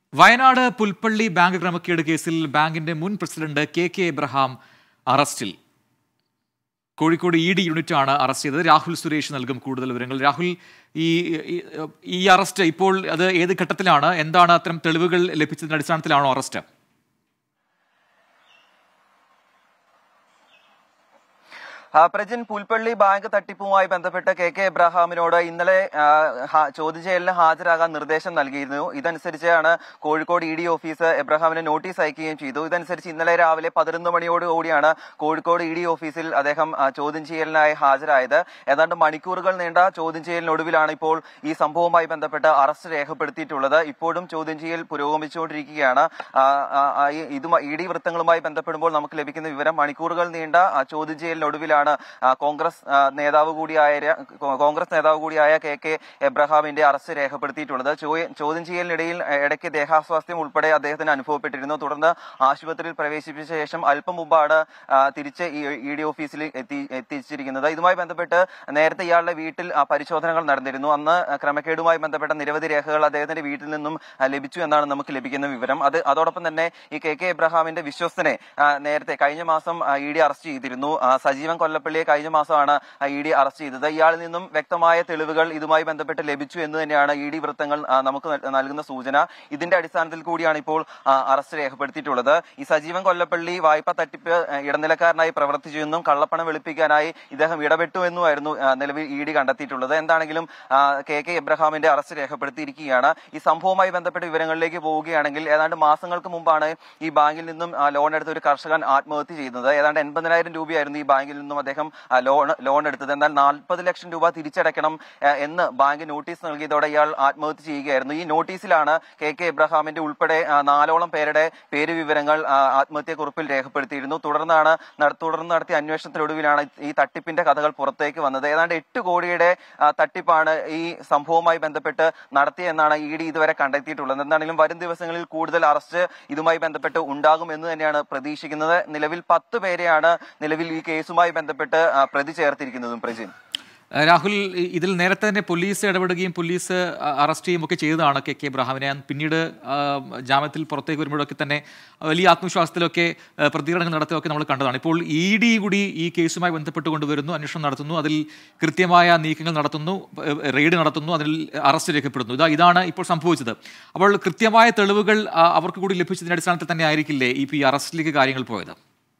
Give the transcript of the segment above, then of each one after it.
Wayanad Pulpally bank ക്രമക്കേട് കേസിൽ ബാങ്കിന്റെ മുൻ പ്രസിഡന്റ് കെ കെ എബ്രഹാം അറസ്റ്റിൽ കോഴിക്കോട് ഇ ഡി യൂണിറ്റാണ് അറസ്റ്റ് ചെയ്തത് രാഹുൽ സുരേഷ് നൽകും കൂടുതൽ വിവരങ്ങൾ രാഹുൽ ഈ ഈ- ഈ അറസ്റ്റ് ഇപ്പോൾ അത് ഏത് ഘട്ടത്തിലാണ് എന്താണ് അത്തരം തെളിവുകൾ ലഭിച്ചതിന്റെ അടിസ്ഥാനത്തിലാണോ അറസ്റ്റ് ആ, പ്രജിൻ പുൽപ്പള്ളി ബാങ്ക് തട്ടിപ്പുമായി ബന്ധപ്പെട്ട് കെ കെ എബ്രഹാമിനോട് ഇന്നലെ ആ, ഹ- ചോദ്യം ചെയ്യലിന് ഹാജരാകാൻ നിർദ്ദേശം നൽകിയിരുന്നു ഇതനുസരിച്ചാണ് കോഴിക്കോട് ഇ ഡി ഓഫീസ് എബ്രഹാമിന് നോട്ടീസ് അയക്കുകയും ചെയ്തു ഇതനുസരിച്ച് ഇന്നലെ രാവിലെ പതിനൊന്ന് മണിയോട് കൂടിയാണ് കോഴിക്കോട് ഇ ഡി ഓഫീസിൽ അദ്ദേഹം ആ, ചോദ്യം ചെയ്യലിനായി ഹാജരായത് ഏതാണ്ട് മണിക്കൂറുകൾ നീണ്ട ചോദ്യം ചെയ്യലിനൊടുവിലാണ് ഇപ്പോൾ ഈ സംഭവവുമായി ബന്ധപ്പെട്ട് അറസ്റ്റ് രേഖപ്പെടുത്തിയിട്ടുള്ളത് ഇപ്പോഴും ചോദ്യം ചെയ്യൽ പുരോഗമിച്ചുകൊണ്ടിരിക്കുകയാണ് ആ, ആ, ആ, ഈ ഇതുമായി ഇ ഡി വൃത്തങ്ങളുമായി ബന്ധപ്പെടുമ്പോൾ നമുക്ക് ലഭിക്കുന്ന വിവരം മണിക്കൂറുകൾ നീണ്ട ആ, ചോദ്യം ചെയ്യലിനൊടുവിലാണ് ആ, കോൺഗ്രസ് ആ, നേതാവ് കൂടിയായ ര- കോ- കോൺഗ്രസ് നേതാവ് കൂടിയായ കെ കെ എബ്രഹാമിന്റെ അറസ്റ്റ് രേഖപ്പെടുത്തിയിട്ടുള്ളത് ചോ- ചോദ്യം ചെയ്യലിനിടയിൽ ആ, ഇടയ്ക്ക് ദേഹാസ്വാസ്ഥ്യം ഉൾപ്പെടെ അദ്ദേഹത്തിന് അനുഭവപ്പെട്ടിരുന്നു തുടർന്ന് ആശുപത്രിയിൽ പ്രവേശിപ്പിച്ച ശേഷം അല്പം മുമ്പാണ് ആ, തിരിച്ച് ഇ ഡി ഓഫീസിൽ എത്തി എത്തിച്ചിരിക്കുന്നത് ഇതുമായി ബന്ധപ്പെട്ട് നേരത്തെ ഇയാളുടെ വീട്ടിൽ ആ, പരിശോധനകൾ നടന്നിരുന്നു അന്ന് ക്രമക്കേടുമായി ബന്ധപ്പെട്ട നിരവധി രേഖകൾ അദ്ദേഹത്തിന്റെ വീട്ടിൽ നിന്നും ആ, ലഭിച്ചു എന്നാണ് നമുക്ക് ലഭിക്കുന്ന വിവരം അത് അതോടൊപ്പം തന്നെ ഈ കെ കെ എബ്രഹാമിന്റെ വിശ്വസ്തനെ ആ, നേരത്തെ കഴിഞ്ഞ മാസം ഇ ഡി അറസ്റ്റ് ചെയ്തിരുന്നു ആ, സജീവൻ കൊല്ലപ്പള്ളിയെ കഴിഞ്ഞ മാസമാണ് ഇ ഡി അറസ്റ്റ് ചെയ്തത് ഇയാളിൽ നിന്നും വ്യക്തമായ തെളിവുകൾ ഇതുമായി ബന്ധപ്പെട്ട് ലഭിച്ചു എന്ന് തന്നെയാണ് ഇ ഡി വൃത്തങ്ങൾ ആ, നമുക്ക് നൽ- നൽകുന്ന സൂചന ഇതിന്റെ അടിസ്ഥാനത്തിൽ കൂടിയാണ് ഇപ്പോൾ ആ, അറസ്റ്റ് രേഖപ്പെടുത്തിയിട്ടുള്ളത് ഈ സജീവൻ കൊല്ലപ്പള്ളി വായ്പ തട്ടിപ്പ് ആ, ഇടനിലക്കാരനായി പ്രവർത്തിച്ചുവെന്നും കള്ളപ്പണം വെളുപ്പിക്കാനായി ഇദ്ദേഹം ഇടപെട്ടു എന്നുമായിരുന്നു ആ, നിലവിൽ ഇ ഡി കണ്ടെത്തിയിട്ടുള്ളത് എന്താണെങ്കിലും ആ, കെ കെ എബ്രഹാമിന്റെ അറസ്റ്റ് രേഖപ്പെടുത്തിയിരിക്കുകയാണ് ഈ സംഭവവുമായി ബന്ധപ്പെട്ട വിവരങ്ങളിലേക്ക് പോവുകയാണെങ്കിൽ ഏതാണ്ട് മാസങ്ങൾക്ക് മുമ്പാണ് ഈ ബാങ്കിൽ നിന്നും ആ, ലോൺ എടുത്ത ഒരു കർഷകൻ ആത്മഹത്യ ചെയ്യുന്നത് ഏതാണ്ട് എൺപതിനായിരം രൂപയായിരുന്നു ഈ ബാങ്കിൽ നിന്നും അദ്ദേഹം ആ, ലോൺ ലോൺ എടുത്തത് എന്നാൽ നാൽപ്പത് ലക്ഷം രൂപ തിരിച്ചടയ്ക്കണം ആ, എന്ന് ബാങ്ക് നോട്ടീസ് നൽകിയതോടെ ഇയാൾ ആത്മഹത്യ ചെയ്യുകയായിരുന്നു ഈ നോട്ടീസിലാണ് കെ കെ എബ്രഹാമിന്റെ ഉൾപ്പെടെ ആ, നാലോളം പേരുടെ പേര് വിവരങ്ങൾ ആ, ആത്മഹത്യക്കുറിപ്പിൽ രേഖപ്പെടുത്തിയിരുന്നു തുടർന്നാണ് നട- തുടർന്ന് നടത്തിയ അന്വേഷണത്തിനൊടുവിലാണ് ഈ തട്ടിപ്പിന്റെ കഥകൾ പുറത്തേക്ക് വന്നത് ഏതാണ്ട് എട്ട് കോടിയുടെ ആ, തട്ടിപ്പാണ് ഈ സംഭവവുമായി ബന്ധപ്പെട്ട് നടത്തിയെന്നാണ് ഇ ഡി ഇതുവരെ കണ്ടെത്തിയിട്ടുള്ളത് എന്താണെങ്കിലും വരും ദിവസങ്ങളിൽ കൂടുതൽ അറസ്റ്റ് ഇതുമായി ബന്ധപ്പെട്ട് ഉണ്ടാകും എന്ന് തന്നെയാണ് പ്രതീക്ഷിക്കുന്നത് നിലവിൽ പത്ത് പേരെയാണ് നിലവിൽ ഈ കേസുമായി ബന്ധപ്പെട്ട് ആ, പ്രതി ചേർത്തിരിക്കുന്നതും പ്രജിൻ ഏഹ് രാഹുൽ ഇ- ഇതിൽ നേരത്തെ തന്നെ പോലീസ് ഇടപെടുകയും പോലീസ് അ- അറസ്റ്റ് ചെയ്യുകയും ഒക്കെ ചെയ്തതാണ് കെ കെ എബ്രഹാമിനെ പിന്നീട് ആ, ജാമ്യത്തിൽ പുറത്തേക്ക് വരുമ്പോഴൊക്കെ തന്നെ വലിയ ആത്മവിശ്വാസത്തിലൊക്കെ ഏഹ് പ്രതികരണങ്ങൾ നടത്തുകയൊക്കെ നമ്മൾ കണ്ടതാണ് ഇപ്പോൾ ഇ ഡി കൂടി ഈ കേസുമായി ബന്ധപ്പെട്ട് കൊണ്ടുവരുന്നു അന്വേഷണം നടത്തുന്നു അതിൽ കൃത്യമായ നീക്കങ്ങൾ നടത്തുന്നു ഏഹ് റെയ്ഡ് നടത്തുന്നു അതിൽ അറസ്റ്റ് രേഖപ്പെടുന്നു ഇതാ ഇതാണ് ഇപ്പോൾ സംഭവിച്ചത് അപ്പോൾ കൃത്യമായ തെളിവുകൾ ആ, അവർക്ക് കൂടി ലഭിച്ചതിന്റെ അടിസ്ഥാനത്തിൽ തന്നെ ആയിരിക്കില്ലേ ഈ ഈ അറസ്റ്റിലേക്ക് കാര്യങ്ങൾ പോയത്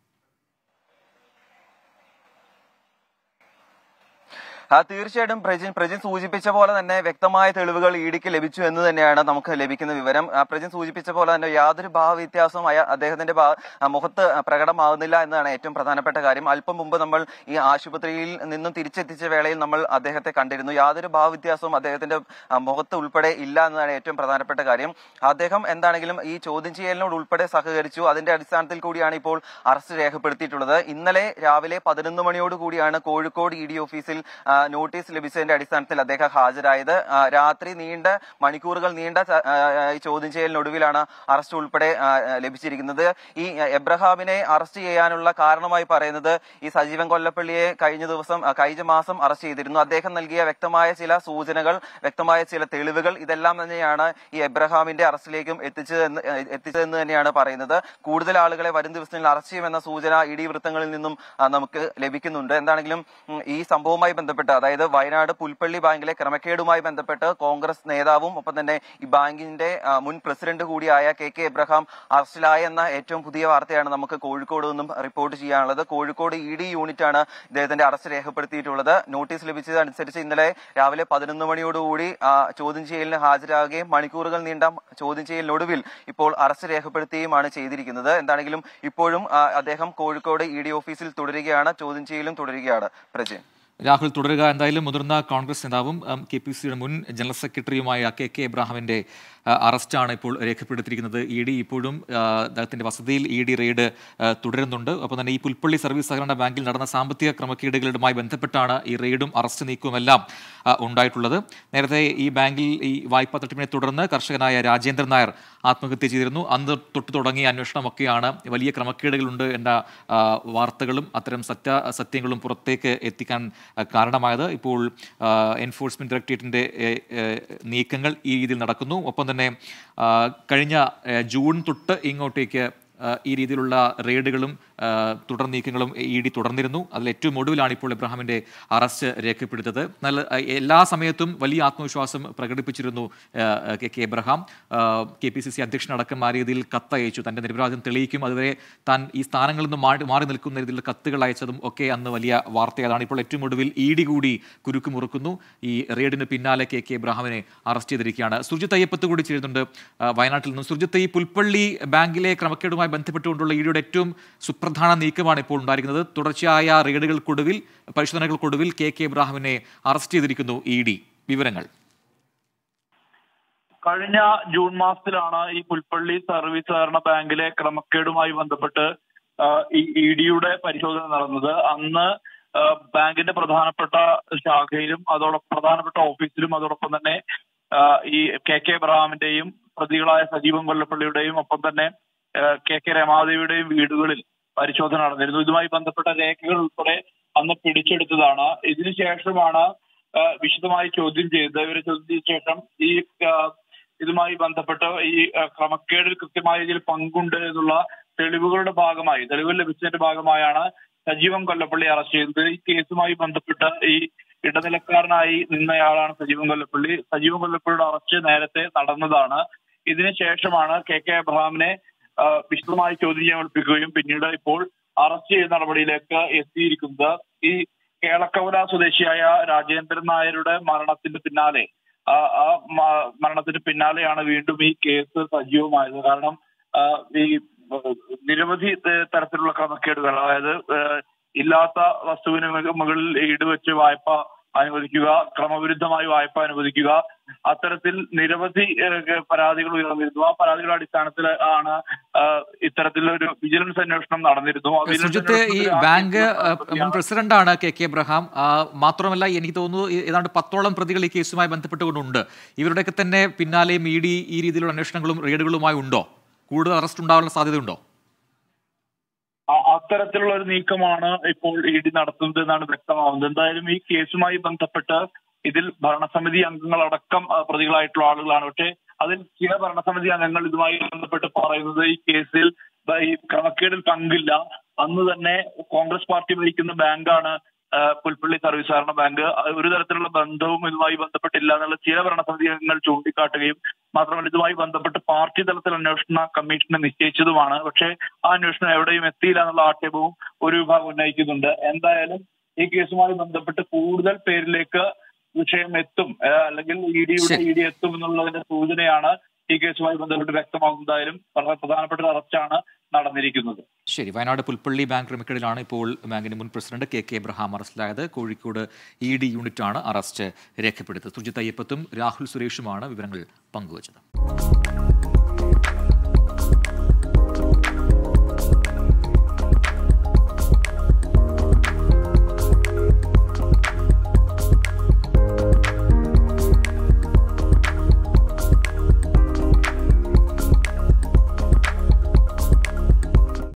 ആ തീർച്ചയായിട്ടും പ്രജിൻ പ്രജിൻ സൂചിപ്പിച്ച പോലെ തന്നെ വ്യക്തമായ തെളിവുകൾ ഇഡിക്ക് ലഭിച്ചു എന്ന് തന്നെയാണ് നമുക്ക് ലഭിക്കുന്ന വിവരം ആ, പ്രജിൻ സൂചിപ്പിച്ച പോലെ തന്നെ യാതൊരു ഭാവവ്യത്യാസവും അയ- അദ്ദേഹത്തിന്റെ ഭാ- ആ, മുഖത്ത് പ്രകടമാകുന്നില്ല എന്നതാണ് ഏറ്റവും പ്രധാനപ്പെട്ട കാര്യം അല്പം മുമ്പ് നമ്മൾ ഈ ആശുപത്രിയിൽ നിന്നും തിരിച്ചെത്തിച്ച വേളയിൽ നമ്മൾ അദ്ദേഹത്തെ കണ്ടിരുന്നു യാതൊരു ഭാവവ്യത്യാസവും അദ്ദേഹത്തിന്റെ ആ, മുഖത്ത് ഉൾപ്പെടെ ഇല്ല എന്നതാണ് ഏറ്റവും പ്രധാനപ്പെട്ട കാര്യം അദ്ദേഹം എന്താണെങ്കിലും ഈ ചോദ്യം ചെയ്യലിനോട് ഉൾപ്പെടെ സഹകരിച്ചു അതിന്റെ അടിസ്ഥാനത്തിൽ കൂടിയാണ് ഇപ്പോൾ അറസ്റ്റ് രേഖപ്പെടുത്തിയിട്ടുള്ളത് ഇന്നലെ രാവിലെ പതിനൊന്ന് മണിയോട് കൂടിയാണ് കോഴിക്കോട് ഇ ഡി ഓഫീസിൽ ആ, നോട്ടീസ് ലഭിച്ചതിന്റെ അടിസ്ഥാനത്തിൽ അദ്ദേഹം ഹാജരായത് ആ, രാത്രി നീണ്ട മണിക്കൂറുകൾ നീണ്ട ച- ആ, ഈ ചോദ്യം ചെയ്യലിനൊടുവിലാണ് അറസ്റ്റ് ഉൾപ്പെടെ ആ, ആ, ലഭിച്ചിരിക്കുന്നത് ഈ ആ, എബ്രഹാമിനെ അറസ്റ്റ് ചെയ്യാനുള്ള കാരണമായി പറയുന്നത് ഈ സജീവൻ കൊല്ലപ്പള്ളിയെ കഴിഞ്ഞ ദിവസം ആ, കഴിഞ്ഞ മാസം അറസ്റ്റ് ചെയ്തിരുന്നു അദ്ദേഹം നൽകിയ വ്യക്തമായ ചില സൂചനകൾ വ്യക്തമായ ചില തെളിവുകൾ ഇതെല്ലാം തന്നെയാണ് ഈ എബ്രഹാമിന്റെ അറസ്റ്റിലേക്കും എത്തിച്ചതെന്ന് ഏ, എത്തിച്ചതെന്ന് തന്നെയാണ് പറയുന്നത് കൂടുതൽ ആളുകളെ വരും ദിവസങ്ങളിൽ അറസ്റ്റ് ചെയ്യുമെന്ന സൂചന ഇ ഡി വൃത്തങ്ങളിൽ നിന്നും ആ, നമുക്ക് ലഭിക്കുന്നുണ്ട് എന്താണെങ്കിലും ഉം, ഈ സംഭവവുമായി ബന്ധപ്പെട്ട് അതായത് വയനാട് പുൽപ്പള്ളി ബാങ്കിലെ ക്രമക്കേടുമായി ബന്ധപ്പെട്ട് കോൺഗ്രസ് നേതാവും ഒപ്പം തന്നെ ഈ ബാങ്കിന്റെ ആ, മുൻ പ്രസിഡന്റ് കൂടിയായ കെ കെ എബ്രഹാം അറസ്റ്റിലായ എന്ന ഏറ്റവും പുതിയ വാർത്തയാണ് നമുക്ക് കോഴിക്കോട് നിന്നും റിപ്പോർട്ട് ചെയ്യാനുള്ളത് കോഴിക്കോട് ഇ ഡി യൂണിറ്റാണ് ഇദ്ദേഹത്തിന്റെ അറസ്റ്റ് രേഖപ്പെടുത്തിയിട്ടുള്ളത് നോട്ടീസ് ലഭിച്ചതനുസരിച്ച് ഇന്നലെ രാവിലെ പതിനൊന്ന് മണിയോടുകൂടി ആ, ചോദ്യം ചെയ്യലിന് ഹാജരാകുകയും മണിക്കൂറുകൾ നീണ്ട ചോദ്യം ചെയ്യലിനൊടുവിൽ ഇപ്പോൾ അറസ്റ്റ് രേഖപ്പെടുത്തുകയുമാണ് ചെയ്തിരിക്കുന്നത് എന്താണെങ്കിലും ഇപ്പോഴും ആ, അദ്ദേഹം കോഴിക്കോട് ഇ ഡി ഓഫീസിൽ തുടരുകയാണ് ചോദ്യം ചെയ്യലും തുടരുകയാണ് പ്രജയൻ രാഹുൽ തുടരുക എന്തായാലും മുതിർന്ന കോൺഗ്രസ് നേതാവും കെ പി സിയുടെ മുൻ ജനറൽ സെക്രട്ടറിയുമായ കെ കെ എബ്രാഹിമിന്റെ ആ, അറസ്റ്റാണ് ഇപ്പോൾ രേഖപ്പെടുത്തിയിരിക്കുന്നത് ഇ ഡി ഇപ്പോഴും ആ, അദ്ദേഹത്തിന്റെ വസതിയിൽ ഇ ഡി റെയ്ഡ് ആ, തുടരുന്നുണ്ട് ഒപ്പം തന്നെ ഈ പുൽപ്പള്ളി സർവീസ് സഹകരണ ബാങ്കിൽ നടന്ന സാമ്പത്തിക ക്രമക്കേടുകളുമായി ബന്ധപ്പെട്ടാണ് ഈ റെയ്ഡും അറസ്റ്റ് നീക്കവുമെല്ലാം ആ, ഉണ്ടായിട്ടുള്ളത് നേരത്തെ ഈ ബാങ്കിൽ ഈ വായ്പാ തട്ടിപ്പിനെ തുടർന്ന് കർഷകനായ രാജേന്ദ്രൻ നായർ ആത്മഹത്യ ചെയ്തിരുന്നു അന്ന് തൊട്ട് തുടങ്ങിയ അന്വേഷണമൊക്കെയാണ് വലിയ ക്രമക്കേടുകളുണ്ട് എന്ന ആ, വാർത്തകളും അത്തരം സത്യ സത്യങ്ങളും പുറത്തേക്ക് എത്തിക്കാൻ ആ, കാരണമായത് ഇപ്പോൾ എൻഫോഴ്സ്മെന്റ് ഡയറക്ടറേറ്റിന്റെ ഏ, ഏ, നീക്കങ്ങൾ ഈ രീതിയിൽ നടക്കുന്നു ഒപ്പം തന്നെ തന്നെ ആ, കഴിഞ്ഞ ആ, ജൂൺ തൊട്ട് ഇങ്ങോട്ടേക്ക് ആ, ഈ രീതിയിലുള്ള റെയ്ഡുകളും ആ, തുടർ നീക്കങ്ങളും ഇ ഡി തുടർന്നിരുന്നു അതിൽ ഏറ്റവും ഒടുവിലാണ് ഇപ്പോൾ ഇബ്രാഹിമിന്റെ അറസ്റ്റ് രേഖപ്പെടുത്തത് എന്നാൽ ആ, എല്ലാ സമയത്തും വലിയ ആത്മവിശ്വാസം പ്രകടിപ്പിച്ചിരുന്നു ആ, K K Abraham K P C C അധ്യക്ഷനടക്കം ആ രീതിയിൽ കത്തയച്ചു തന്റെ നിരപരാധം തെളിയിക്കും അതുവരെ താൻ ഈ സ്ഥാനങ്ങളിൽ നിന്ന് മാറി മാറി നിൽക്കുന്ന രീതിയിൽ കത്തുകൾ അയച്ചതും ഒക്കെ അന്ന് വലിയ വാർത്തയാണ് ഇപ്പോൾ ഏറ്റവും ഒടുവിൽ ഇ ഡി കൂടി കുരുക്ക് മുറുക്കുന്നു ഈ റെയ്ഡിന് പിന്നാലെ കെ കെ എബ്രാഹിമിനെ അറസ്റ്റ് ചെയ്തിരിക്കുകയാണ് സുർജിത്ത് അയ്യപ്പത്ത് കൂടി ചേരുന്നുണ്ട് ആ, വയനാട്ടിൽ നിന്നും സുർജിത്ത് ഈ പുൽപ്പള്ളി ബാങ്കിലെ ക്രമക്കേടുമായി ബന്ധപ്പെട്ടുകൊണ്ടുള്ള ഇഡിയുടെ ഏറ്റവും സുപ്രധാന നീക്കമാണ് ഇപ്പോൾ ഉണ്ടായിരിക്കുന്നത് തുടർച്ചയായ റെയ്ഡുകൾക്കൊടുവിൽ പരിശോധനകൾക്കൊടുവിൽ കെ കെ എബ്രാഹിമിനെ അറസ്റ്റ് ചെയ്തിരിക്കുന്നു ഇ ഡി വിവരങ്ങൾ കഴിഞ്ഞ ജൂൺ മാസത്തിലാണ് ഈ പുൽപ്പള്ളി സർവീസ് സഹകരണ ബാങ്കിലെ ക്രമക്കേടുമായി ബന്ധപ്പെട്ട് ആ, ഈ ഇ ഡിയുടെ പരിശോധന നടന്നത് അന്ന് ആ, ബാങ്കിന്റെ പ്രധാനപ്പെട്ട ശാഖയിലും അതോടൊപ്പം പ്രധാനപ്പെട്ട ഓഫീസിലും അതോടൊപ്പം തന്നെ ആ, ഈ കെ കെ എബ്രഹാമിന്റെയും പ്രതികളായ സജീവൻ കൊല്ലപ്പള്ളിയുടെയും ഒപ്പം തന്നെ ആ, കെ കെ രമാദേവിയുടെയും വീടുകളിൽ പരിശോധന നടന്നിരുന്നു ഇതുമായി ബന്ധപ്പെട്ട രേഖകൾ ഉൾപ്പെടെ അന്ന് പിടിച്ചെടുത്തതാണ് ഇതിനുശേഷമാണ് ആ, വിശദമായി ചോദ്യം ചെയ്തത് ഇവരെ ചോദ്യം ചെയ്ത ശേഷം ഈ ആ, ഇതുമായി ബന്ധപ്പെട്ട് ഈ ആ, ക്രമക്കേടിൽ കൃത്യമായ രീതിയിൽ പങ്കുണ്ട് എന്നുള്ള തെളിവുകളുടെ ഭാഗമായി തെളിവുകൾ ലഭിച്ചതിന്റെ ഭാഗമായാണ് സജീവൻ കൊല്ലപ്പള്ളി അറസ്റ്റ് ചെയ്തത് ഈ കേസുമായി ബന്ധപ്പെട്ട് ഈ ഇടനിലക്കാരനായി നിന്നയാളാണ് സജീവൻ കൊല്ലപ്പള്ളി സജീവൻ കൊല്ലപ്പള്ളിയുടെ അറസ്റ്റ് നേരത്തെ നടന്നതാണ് ഇതിനുശേഷമാണ് കെ കെ അബ്രഹാമിനെ ആ, വിശദമായി ചോദ്യം ചെയ്യാൻ ഏൽപ്പിക്കുകയും പിന്നീട് ഇപ്പോൾ അറസ്റ്റ് ചെയ്യുന്ന നടപടിയിലേക്ക് എത്തിയിരിക്കുന്നത് ഈ കേളക്കവല സ്വദേശിയായ രാജേന്ദ്രൻ നായരുടെ മരണത്തിന് പിന്നാലെ ആ ആ മ- മരണത്തിന് പിന്നാലെയാണ് വീണ്ടും ഈ കേസ് സജീവമായത് കാരണം ആ, ഈ ഏഹ്, നിരവധി ത- തരത്തിലുള്ള ക്രമക്കേടുകൾ അതായത് ഏഹ്, ഇല്ലാത്ത വസ്തുവിന് മുക- മുകളിൽ ഈടുവെച്ച് വായ്പ അനുവദിക്കുക ക്രമവിരുദ്ധമായി വായ്പ അനുവദിക്കുക അത്തരത്തിൽ നിരവധി ഏഹ്, പരാതികൾ ഉയർന്നിരുന്നു ആ പരാതികളുടെ അടിസ്ഥാനത്തിൽ ആണ് ആ, ഇത്തരത്തിലൊരു വിജിലൻസ് അന്വേഷണം നടന്നിരുന്നു ആ വിജിലൻസ് സുജിത്ത് ഈ അന്വേഷണത്തിൽ ആ ബാങ്ക് കേസിൽ ആ, മുൻ പ്രതിയാണ് പ്രസിഡന്റാണ് കെ കെ എബ്രഹാം ആ, മാത്രമല്ല എനിക്ക് തോന്നുന്നു ഏ- ഏതാണ്ട് പത്തോളം പ്രതികൾ ഈ കേസുമായി ബന്ധപ്പെട്ടുകൊണ്ടുണ്ട് ഇവരുടെയൊക്കെ തന്നെ പിന്നാലെയും ഇ ഡി ഈ രീതിയിലുള്ള അന്വേഷണങ്ങളും റെയ്ഡുകളുമായി ഉണ്ടോ കൂടുതൽ അറസ്റ്റ് ഉണ്ടാവാനുള്ള സാധ്യതയുണ്ടോ അ- അത്തരത്തിലുള്ള ഒരു നീക്കമാണ് ഇപ്പോൾ ഇ ഡി നടത്തുന്നത് എന്നാണ് വ്യക്തമാവുന്നത് എന്തായാലും ഈ കേസുമായി ബന്ധപ്പെട്ട് ഇതിൽ ഭരണസമിതി അംഗങ്ങളടക്കം ആ, പ്രതികളായിട്ടുള്ള ആളുകളാണ് പക്ഷേ അതിൽ ചില ഭരണസമിതി അംഗങ്ങൾ ഇതുമായി ബന്ധപ്പെട്ട് പറയുന്നത് ഈ കേസിൽ ബ- ഈ ക്രമക്കേടിൽ പങ്കില്ല അന്ന് തന്നെ കോൺഗ്രസ് പാർട്ടി ഭരിക്കുന്ന ബാങ്കാണ് ആ, പുൽപ്പള്ളി സർവീസ് സഹകരണ ബാങ്ക് അത് ഒരു തരത്തിലുള്ള ബന്ധവും ഇതുമായി ബന്ധപ്പെട്ടില്ല എന്നുള്ള ചില ഭരണസമിതി അംഗങ്ങൾ ചൂണ്ടിക്കാട്ടുകയും മാത്രമല്ല ഇതുമായി ബന്ധപ്പെട്ട് പാർട്ടി തലത്തിൽ അന്വേഷണ കമ്മീഷനെ നിശ്ചയിച്ചതുമാണ് പക്ഷേ ആ അന്വേഷണം എവിടെയും എത്തിയില്ല എന്നുള്ള ആക്ഷേപവും ഒരു വിഭാഗം ഉന്നയിക്കുന്നുണ്ട് എന്തായാലും ഈ കേസുമായി ബന്ധപ്പെട്ട് കൂടുതൽ പേരിലേക്ക് വിഷയം എത്തും ഏഹ് അല്ലെങ്കിൽ ഇ ഡിയുടെ ശരി. ഇ ഡി എത്തും എന്നുള്ളതിന്റെ സൂചനയാണ് ഈ കേസുമായി ബന്ധപ്പെട്ട് വ്യക്തമാകുന്നതായാലും വളരെ പ്രധാനപ്പെട്ട ഒരു അറസ്റ്റാണ് നടന്നിരിക്കുന്നത് ശരി വയനാട് പുൽപ്പള്ളി ബാങ്ക് ക്രമക്കേടിലാണ് ഇപ്പോൾ ബാങ്കിന്റെ മുൻ പ്രസിഡന്റ് കെ കെ എബ്രഹാം അറസ്റ്റിലായത് കോഴിക്കോട് ഇ ഡി യൂണിറ്റാണ് അറസ്റ്റ് രേഖപ്പെടുത്തിയത് സുജിത് അയ്യപ്പത്തും രാഹുൽ സുരേഷുമാണ് വിവരങ്ങൾ പങ്കുവച്ചത്